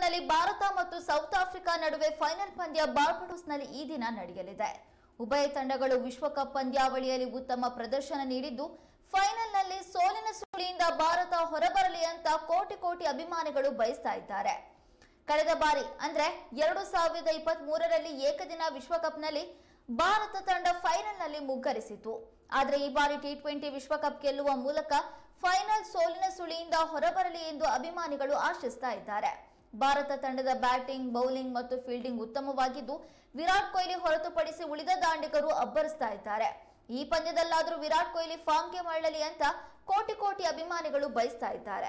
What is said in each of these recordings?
ಕಪ್ನಲ್ಲಿ ಭಾರತ ಮತ್ತು south Africa ನಡುವೆ final ಪಂದ್ಯ ಬಾರ್ಬಡೋಸ್ನಲ್ಲಿ ಈ ದಿನ ನಡೆಯಲಿದೆ ಉಭಯ ತಂಡಗಳು ವಿಶ್ವಕಪ್ ಪಂದ್ಯಾವಳಿಯಲ್ಲಿ ಉತ್ತಮ ಪ್ರದರ್ಶನ ನೀಡಿದ್ದು ಫೈನಲ್ನಲ್ಲಿ ಸೋಲಿನ ಸುಳಿಯಿಂದ ಭಾರತ ಹೊರಬರಲಿ ಅಂತ ಕೋಟಿ ಕೋಟಿ ಅಭಿಮಾನಿಗಳು ಬಯಸ್ತಾ ಇದ್ದಾರೆ ಕಳೆದ ಬಾರಿ ಅಂದ್ರೆ ಎರಡು ಸಾವಿರದ ಇಪ್ಪತ್ತ್ ಮೂರರಲ್ಲಿ ಏಕದಿನ ವಿಶ್ವಕಪ್ನಲ್ಲಿ ಭಾರತ ತಂಡ ಫೈನಲ್ನಲ್ಲಿ ಮುಗ್ಗರಿಸಿತು ಆದರೆ ಈ ಬಾರಿ ಟಿ ಟ್ವೆಂಟಿ ವಿಶ್ವಕಪ್ ಗೆಲ್ಲುವ ಮೂಲಕ ಫೈನಲ್ ಸೋಲಿನ ಸುಳಿಯಿಂದ ಹೊರಬರಲಿ ಎಂದು ಅಭಿಮಾನಿಗಳು ಆಶಿಸ್ತಾ ಇದ್ದಾರೆ ಭಾರತ ತಂಡದ ಬ್ಯಾಟಿಂಗ್ ಬೌಲಿಂಗ್ ಮತ್ತು ಫೀಲ್ಡಿಂಗ್ ಉತ್ತಮವಾಗಿದ್ದು ವಿರಾಟ್ ಕೊಹ್ಲಿ ಹೊರತುಪಡಿಸಿ ಉಳಿದ ದಾಂಡಿಗರು ಅಬ್ಬರಿಸ್ತಾ ಇದ್ದಾರೆ ಈ ಪಂದ್ಯದಲ್ಲಾದರೂ ವಿರಾಟ್ ಕೊಹ್ಲಿ ಫಾರ್ಮ್ಗೆ ಮರಳಲಿ ಅಂತ ಕೋಟಿ ಕೋಟಿ ಅಭಿಮಾನಿಗಳು ಬಯಸ್ತಾ ಇದ್ದಾರೆ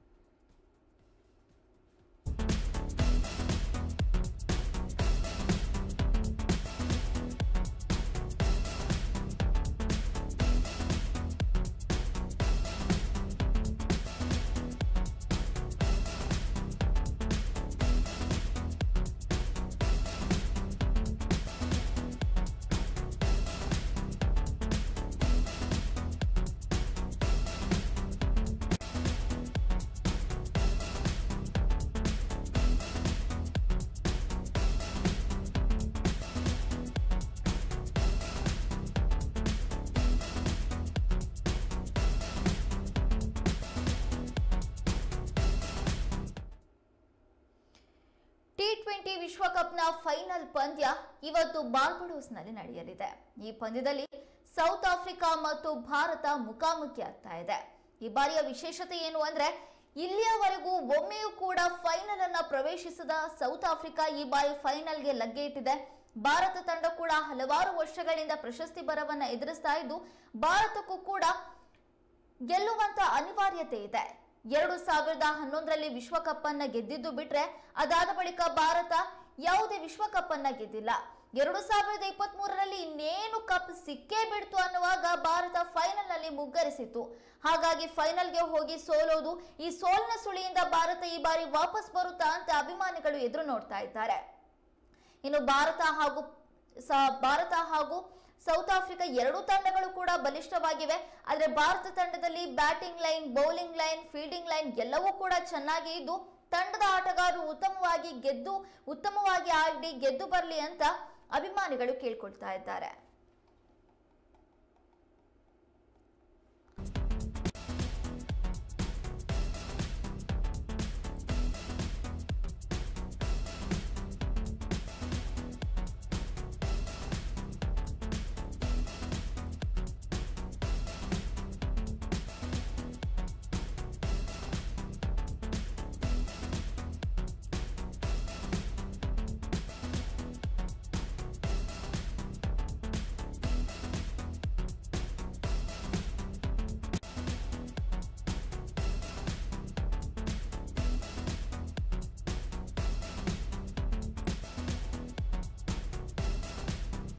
ಟಿ ಟ್ವೆಂಟಿ ವಿಶ್ವಕಪ್ನ ಫೈನಲ್ ಪಂದ್ಯ ಇವತ್ತು ಬಾರ್ಬಡೋಸ್ನಲ್ಲಿ ನಡೆಯಲಿದೆ ಈ ಪಂದ್ಯದಲ್ಲಿ ಸೌತ್ ಆಫ್ರಿಕಾ ಮತ್ತು ಭಾರತ ಮುಖಾಮುಖಿ ಆಗ್ತಾ ಇದೆ ಈ ಬಾರಿಯ ವಿಶೇಷತೆ ಏನು ಅಂದ್ರೆ ಇಲ್ಲಿಯವರೆಗೂ ಒಮ್ಮೆಯೂ ಕೂಡ ಫೈನಲ್ ಅನ್ನ ಪ್ರವೇಶಿಸದ ಸೌತ್ ಆಫ್ರಿಕಾ ಈ ಬಾರಿ ಫೈನಲ್ಗೆ ಲಗ್ಗೆ ಇಟ್ಟಿದೆ ಭಾರತ ತಂಡ ಕೂಡ ಹಲವಾರು ವರ್ಷಗಳಿಂದ ಪ್ರಶಸ್ತಿ ಬರವನ್ನ ಎದುರಿಸ್ತಾ ಇದ್ದು ಭಾರತಕ್ಕೂ ಕೂಡ ಗೆಲ್ಲುವಂತ ಅನಿವಾರ್ಯತೆ ಇದೆ ಎರಡು ಸಾವಿರದ ಹನ್ನೊಂದರಲ್ಲಿ ವಿಶ್ವಕಪ್ ಅನ್ನ ಗೆದ್ದಿದ್ದು ಬಿಟ್ರೆ ಅದಾದ ಬಳಿಕ ಭಾರತ ಯಾವುದೇ ವಿಶ್ವಕಪ್ ಅನ್ನ ಗೆದ್ದಿಲ್ಲ ಎರಡು ಸಾವಿರದ ಇಪ್ಪತ್ತ್ ಮೂರರಲ್ಲಿ ಇನ್ನೇನು ಕಪ್ ಸಿಕ್ಕೇ ಬಿಡ್ತು ಅನ್ನುವಾಗ ಭಾರತ ಫೈನಲ್ ನಲ್ಲಿ ಮುಗ್ಗರಿಸಿತ್ತು ಹಾಗಾಗಿ ಫೈನಲ್ಗೆ ಹೋಗಿ ಸೋಲೋದು ಈ ಸೋಲಿನ ಸುಳಿಯಿಂದ ಭಾರತ ಈ ಬಾರಿ ವಾಪಸ್ ಬರುತ್ತಾ ಅಂತ ಅಭಿಮಾನಿಗಳು ಎದುರು ನೋಡ್ತಾ ಇದ್ದಾರೆ ಇನ್ನು ಭಾರತ ಹಾಗೂ ಸ- ಭಾರತ ಹಾಗೂ ಸೌತ್ ಆಫ್ರಿಕಾ ಎರಡೂ ತಂಡಗಳು ಕೂಡ ಬಲಿಷ್ಠವಾಗಿವೆ ಆದರೆ ಭಾರತ ತಂಡದಲ್ಲಿ batting line bowling line fielding line ಎಲ್ಲವೂ ಕೂಡ ಚೆನ್ನಾಗಿ ಇದ್ದು ತಂಡದ ಆಟಗಾರರು ಉತ್ತಮವಾಗಿ ಗೆದ್ದು ಉತ್ತಮವಾಗಿ ಆಡಿ ಗೆದ್ದು ಬರಲಿ ಅಂತ ಅಭಿಮಾನಿಗಳು ಕೇಳ್ಕೊಳ್ತಾ ಇದ್ದಾರೆ